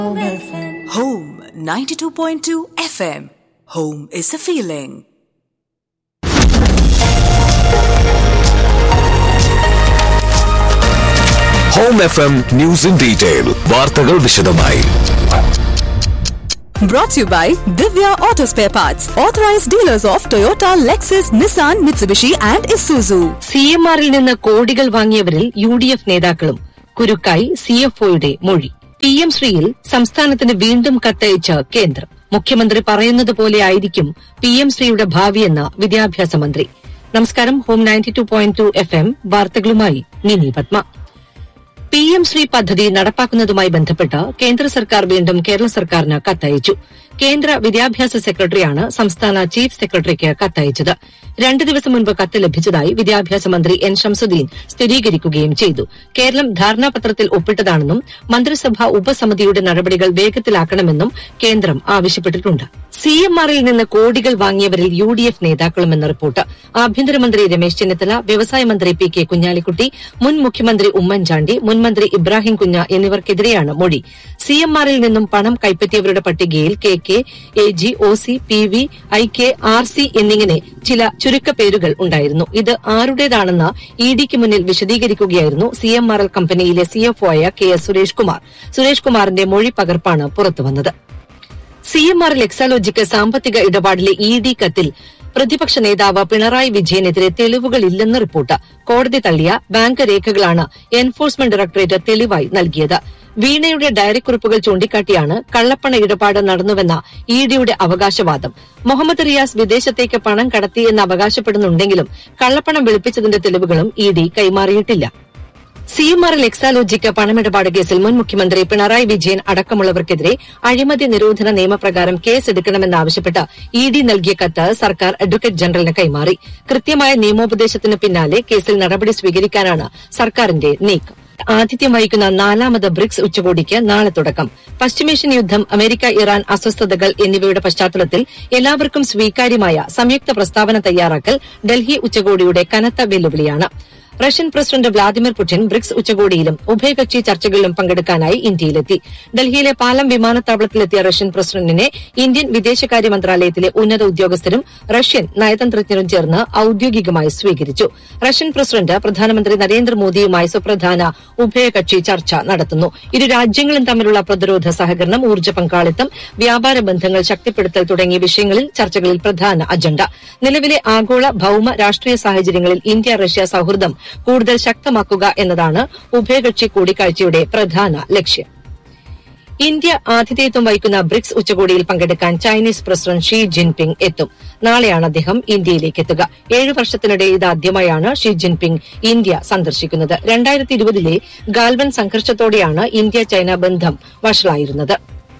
Home 92.2 FM. Home is a feeling. Home F M news in detail വാർത്തകൾ വിശദമായി Brought to you by Divya Auto Spare Parts, authorized dealers of Toyota, Lexus, Nissan, Mitsubishi, and Isuzu. C M ആറിൽ നിന്ന് കോടികൾ വാങ്ങിയവരിൽ U D F നേതാക്കളും കുരുക്കായി C F ഒയുടെ മൊഴി P M ശ്രീയിൽ സംസ്ഥാനത്തിന് വീണ്ടും കത്തയച്ച കേന്ദ്രം മുഖ്യമന്ത്രി പറയുന്നത് പോലെ ആയിരിക്കും പി എം ശ്രീയുടെ ഭാവിയെന്ന വിദ്യാഭ്യാസ മന്ത്രി നമസ്കാരം home ninety two point two F M വാർത്തകളുമായി മിനി പത്മ പി എം ശ്രീ പദ്ധതി നടപ്പാക്കുന്നതുമായി ബന്ധപ്പെട്ട് കേന്ദ്ര സർക്കാർ വീണ്ടും കേരള സർക്കാരിന് കത്തയച്ചു കേന്ദ്ര വിദ്യാഭ്യാസ സെക്രട്ടറിയാണ് സംസ്ഥാന ചീഫ് സെക്രട്ടറിക്ക് കത്തയച്ചത് രണ്ട് ദിവസം മുൻപ് കത്ത് ലഭിച്ചതായി വിദ്യാഭ്യാസ മന്ത്രി എൻ ഷംസുദ്ദീൻ സ്ഥിരീകരിക്കുകയും ചെയ്തു കേരളം ധാരണാപത്രത്തിൽ ഒപ്പിട്ടതാണെന്നും മന്ത്രിസഭാ ഉപസമിതിയുടെ നടപടികൾ വേഗത്തിലാക്കണമെന്നും കേന്ദ്രം ആവശ്യപ്പെട്ടിട്ടുണ്ട് സി എം ആറിൽ നിന്ന് കോടികൾ വാങ്ങിയവരിൽ യു ഡി എഫ് നേതാക്കളുമെന്ന റിപ്പോർട്ട് ആഭ്യന്തരമന്ത്രി രമേശ് ചെന്നിത്തല വ്യവസായ മന്ത്രി പി കെ കുഞ്ഞാലിക്കുട്ടി മുൻ മുഖ്യമന്ത്രി ഉമ്മൻചാണ്ടി മുൻ മന്ത്രി ഇബ്രാഹിം കുഞ്ഞ എന്നിവർക്കെതിരെയാണ് മൊഴി സി എം ആറിൽ നിന്നും പണം കൈപ്പറ്റിയവരുടെ പട്ടികയിൽ K K A G O C P V I K R C എന്നിങ്ങനെ ചില ചുരുക്കപ്പേരുകൾ ഉണ്ടായിരുന്നു ഇത് ആരുടേതാണെന്ന് ഇ ഡിക്ക് മുന്നിൽ വിശദീകരിക്കുകയായിരുന്നു സി എം ആർ എൽ കമ്പനിയിലെ സിഎഫ്ഒ ആയ കെ എസ് സുരേഷ് കുമാർ സുരേഷ് കുമാറിന്റെ മൊഴി പകർപ്പാണ് പുറത്തുവന്നത് സി എം ആർ എക്സാലോജിക്ക് സാമ്പത്തിക ഇടപാടിലെ ഇ ഡി കത്തിൽ പ്രതിപക്ഷ നേതാവ് പിണറായി വിജയനെതിരെ തെളിവുകളില്ലെന്ന് റിപ്പോർട്ട് കോടതി തള്ളിയ ബാങ്ക് രേഖകളാണ് എൻഫോഴ്സ്മെന്റ് ഡയറക്ടറേറ്റ് തെളിവായി നൽകിയത് വീണയുടെ ഡയറിക്കുറിപ്പുകൾ ചൂണ്ടിക്കാട്ടിയാണ് കള്ളപ്പണ ഇടപാട് നടന്നുവെന്ന ഇ ഡിയുടെ അവകാശവാദം മുഹമ്മദ് റിയാസ് വിദേശത്തേക്ക് പണം കടത്തിയെന്ന് അവകാശപ്പെടുന്നുണ്ടെങ്കിലും കള്ളപ്പണം വെളുപ്പിച്ചതിന്റെ തെളിവുകളും ഇ ഡി കൈമാറിയിട്ടില്ല C M R L Exalogic പണമിടപാട് കേസിൽ മുൻ മുഖ്യമന്ത്രി പിണറായി വിജയൻ അടക്കമുള്ളവർക്കെതിരെ അഴിമതി നിരോധന നിയമപ്രകാരം കേസെടുക്കണമെന്നാവശ്യപ്പെട്ട് ഇ ഡി നൽകിയ കത്ത് സർക്കാർ അഡ്വക്കേറ്റ് ജനറലിന് കൈമാറി കൃത്യമായ നിയമോപദേശത്തിന് പിന്നാലെ കേസിൽ നടപടി സ്വീകരിക്കാനാണ് സർക്കാരിന്റെ നീക്കം ആതിഥ്യം വഹിക്കുന്ന നാലാമത് ബ്രിക്സ് ഉച്ചകോടിക്ക് നാളെ തുടക്കം പശ്ചിമേഷ്യൻ യുദ്ധം അമേരിക്ക ഇറാൻ അസ്വസ്ഥതകൾ എന്നിവയുടെ പശ്ചാത്തലത്തിൽ എല്ലാവർക്കും സ്വീകാര്യമായ സംയുക്ത പ്രസ്താവന തയ്യാറാക്കൽ ഡൽഹി ഉച്ചകോടിയുടെ കനത്ത വെല്ലുവിളിയാണ് Russian president Vladimir Putin BRICS ഉച്ചകോടിയിലും ഉഭയകക്ഷി ചർച്ചകളിലും പങ്കെടുക്കാനായി ഇന്ത്യയിലെത്തി ഡൽഹിയിലെ പാലം വിമാനത്താവളത്തിലെത്തിയ റഷ്യൻ പ്രസിഡന്റിനെ ഇന്ത്യൻ വിദേശകാര്യ മന്ത്രാലയത്തിലെ ഉന്നത ഉദ്യോഗസ്ഥരും റഷ്യൻ നയതന്ത്രജ്ഞരും ചേർന്ന് ഔദ്യോഗികമായി സ്വീകരിച്ചു റഷ്യൻ പ്രസിഡന്റ് പ്രധാനമന്ത്രി നരേന്ദ്രമോദിയുമായി സുപ്രധാന ഉഭയകക്ഷി ചർച്ച നടത്തുന്നു ഇരു രാജ്യങ്ങളും തമ്മിലുള്ള പ്രതിരോധ സഹകരണം ഊർജ്ജ പങ്കാളിത്തം വ്യാപാര ബന്ധങ്ങൾ ശക്തിപ്പെടുത്തൽ തുടങ്ങിയ വിഷയങ്ങളിൽ ചർച്ചകളിൽ പ്രധാന അജണ്ട നിലവിലെ ആഗോള ഭൌമ രാഷ്ട്രീയ സാഹചര്യങ്ങളിൽ ഇന്ത്യ റഷ്യ സൌഹൃദം കൂടുതൽ ശക്തമാക്കുക എന്നതാണ് ഉഭയകക്ഷി കൂടിക്കാഴ്ചയുടെ പ്രധാന ലക്ഷ്യം ഇന്ത്യ ആതിഥേയത്വം വഹിക്കുന്ന ബ്രിക്സ് ഉച്ചകോടിയിൽ പങ്കെടുക്കാൻ ചൈനീസ് പ്രസിഡന്റ് ഷീ ജിൻപിങ് എത്തും നാളെയാണ് അദ്ദേഹം ഇന്ത്യയിലേക്ക് എത്തുക ഏഴു വർഷത്തിനിടെ ഇതാദ്യമായാണ് ഷീ ജിൻപിങ് ഇന്ത്യ സന്ദർശിക്കുന്നത് രണ്ടായിരത്തി ഇരുപതിലെ ഗാൽവൻ സംഘർഷത്തോടെയാണ് ഇന്ത്യ ചൈന ബന്ധം വഷളായിരുന്നത്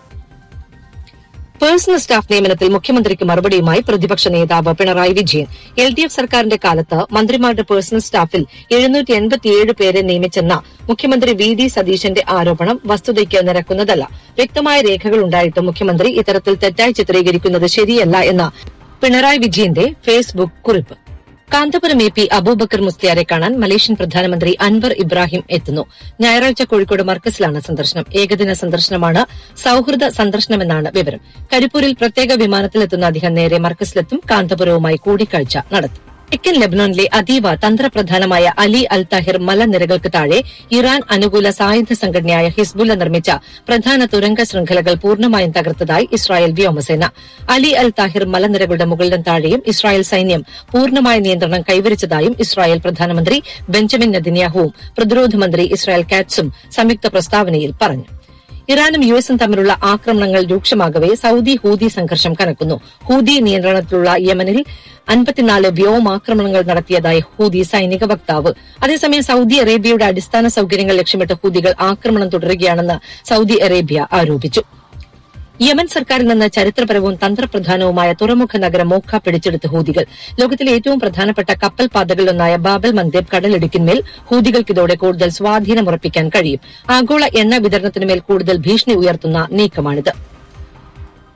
പേഴ്സണൽ സ്റ്റാഫ് നിയമനത്തിൽ മുഖ്യമന്ത്രിക്ക് മറുപടിയുമായി പ്രതിപക്ഷ നേതാവ് Pinarayi Vijayan L D F സർക്കാരിന്റെ കാലത്ത് മന്ത്രിമാരുടെ പേഴ്സണൽ സ്റ്റാഫിൽ എഴുന്നൂറ്റി എൺപത്തിയേഴ് പേരെ നിയമിച്ചെന്ന മുഖ്യമന്ത്രി വി ഡി സതീശന്റെ ആരോപണം വസ്തുതയ്ക്ക് നിരക്കുന്നതല്ല വ്യക്തമായ രേഖകളുണ്ടായിട്ടും മുഖ്യമന്ത്രി ഇത്തരത്തിൽ തെറ്റായി ചിത്രീകരിക്കുന്നത് ശരിയല്ല എന്ന പിണറായി വിജയന്റെ ഫേസ്ബുക്ക് കുറിപ്പ് കാന്തപുരം എ പി അബൂബക്കർ മുസ്ലിയാരെ കാണാൻ മലേഷ്യൻ പ്രധാനമന്ത്രി അൻവർ ഇബ്രാഹിം എത്തുന്നു ഞായറാഴ്ച കോഴിക്കോട് മർക്കസിലാണ് സന്ദർശനം ഏകദിന സന്ദർശനമാണ് സൌഹൃദ സന്ദർശനമെന്നാണ് വിവരം കരിപ്പൂരിൽ പ്രത്യേക വിമാനത്തിലെത്തുന്ന അദ്ദേഹം നേരെ മർക്കസിലെത്തും കാന്തപുരവുമായി കൂടിക്കാഴ്ച നടത്തും തെക്കൻ ലെബനോനിലെ അതീവ തന്ത്രപ്രധാനമായ അലി അൽ താഹിർ മലനിരകൾക്ക് താഴെ ഇറാൻ അനുകൂല സായുധ സംഘടനയായ ഹിസ്ബുല്ല നിർമ്മിച്ച പ്രധാന തുരങ്ക ശൃംഖലകൾ പൂർണ്ണമായും തകർത്തതായി ഇസ്രായേൽ വ്യോമസേന അലി അൽ താഹിർ മലനിരകളുടെ മുകളിലും താഴെയും ഇസ്രായേൽ സൈന്യം പൂർണ്ണമായ നിയന്ത്രണം കൈവരിച്ചതായും ഇസ്രായേൽ പ്രധാനമന്ത്രി ബെഞ്ചമിൻ നെതന്യാഹുവും പ്രതിരോധ മന്ത്രി ഇസ്രായേൽ കാറ്റ്സും സംയുക്ത പ്രസ്താവനയിൽ പറഞ്ഞു ഇറാനും യു എസും തമ്മിലുള്ള ആക്രമണങ്ങൾ രൂക്ഷമാകവെ സൌദി ഹൂതി സംഘർഷം കനക്കുന്നു ഹൂതി നിയന്ത്രണത്തിലുള്ള യമനിൽ അൻപത്തിനാല് വ്യോമാക്രമണങ്ങൾ നടത്തിയതായി ഹൂതി സൈനിക വക്താവ് അതേസമയം സൌദി അറേബ്യയുടെ അടിസ്ഥാന സൌകര്യങ്ങൾ ലക്ഷ്യമിട്ട് ഹൂതികൾ ആക്രമണം തുടരുകയാണെന്ന് സൌദി അറേബ്യ ആരോപിച്ചു യമൻ സർക്കാരിൽ നിന്ന് ചരിത്രപരവും തന്ത്രപ്രധാനവുമായ തുറമുഖ നഗരം മോഖ പിടിച്ചെടുത്ത ഹൂതികൾ ലോകത്തിലെ ഏറ്റവും പ്രധാനപ്പെട്ട കപ്പൽ പാതകളിലൊന്നായ ബാബൽ മന്ദേബ് കടലിടുക്കിന്മേൽ ഹൂതികൾക്ക് ഇതോടെ കൂടുതൽ സ്വാധീനമുറപ്പിക്കാൻ കഴിയും ആഗോള എണ്ണ വിതരണത്തിനുമേൽ കൂടുതൽ ഭീഷണി ഉയർത്തുന്ന നീക്കമാണിത്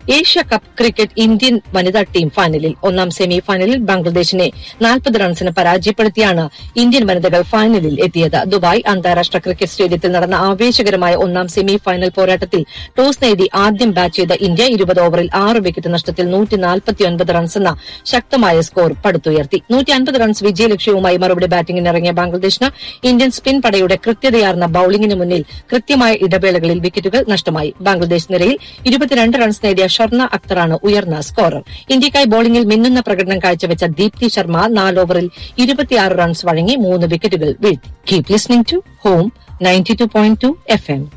ഏഷ്യ കപ്പ് ക്രിക്കറ്റ് ഇന്ത്യൻ വനിതാ ടീം ഫൈനലിൽ ഒന്നാം സെമി ഫൈനലിൽ ബംഗ്ലാദേശിനെ നാൽപ്പത് റൺസിന് പരാജയപ്പെടുത്തിയാണ് ഇന്ത്യൻ വനിതകൾ ഫൈനലിൽ എത്തിയത് ദുബായ് അന്താരാഷ്ട്ര ക്രിക്കറ്റ് സ്റ്റേഡിയത്തിൽ നടന്ന ആവേശകരമായ ഒന്നാം സെമി ഫൈനൽ പോരാട്ടത്തിൽ ടോസ് നേടി ആദ്യം ബാറ്റ് ചെയ്ത ഇന്ത്യ ഇരുപത് ഓവറിൽ ആറ് വിക്കറ്റ് നഷ്ടത്തിൽ നൂറ്റി നാൽപ്പത്തിയൊൻപത് റൺസ് എന്ന ശക്തമായ സ്കോർ പടുത്തുയർത്തി നൂറ്റി അൻപത് റൺസ് വിജയലക്ഷ്യവുമായി മറുപടി ബാറ്റിംഗിന് ഇറങ്ങിയ ബംഗ്ലാദേശിന് ഇന്ത്യൻ സ്പിൻ പടയുടെ കൃത്യതയാർന്ന ബൌളിംഗിന് മുന്നിൽ കൃത്യമായ ഇടവേളകളിൽ വിക്കറ്റുകൾ നഷ്ടമായി ബംഗ്ലാദേശ് നിരയിൽ ഇരുപത്തിരണ്ട് റൺസ് നേടിയ ഷർണ അക്തറാണ് ഉയർന്ന സ്കോറർ ഇന്ത്യക്കായി ബൌളിംഗിൽ മിന്നുന്ന പ്രകടനം കാഴ്ചവെച്ച ദീപ്തി ശർമ്മ നാല് ഓവറിൽ ഇരുപത്തിയാറ് റൺസ് വഴങ്ങി മൂന്ന് വിക്കറ്റുകൾ വീഴ്ത്തി keep listening to home ninety two point two F M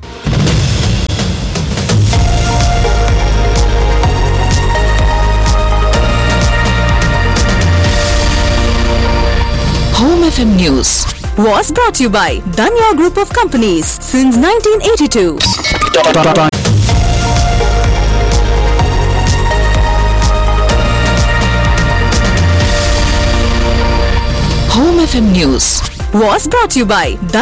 Home FM News was brought to you by Danya Group of Companies since 1982. Home FM News was brought to you by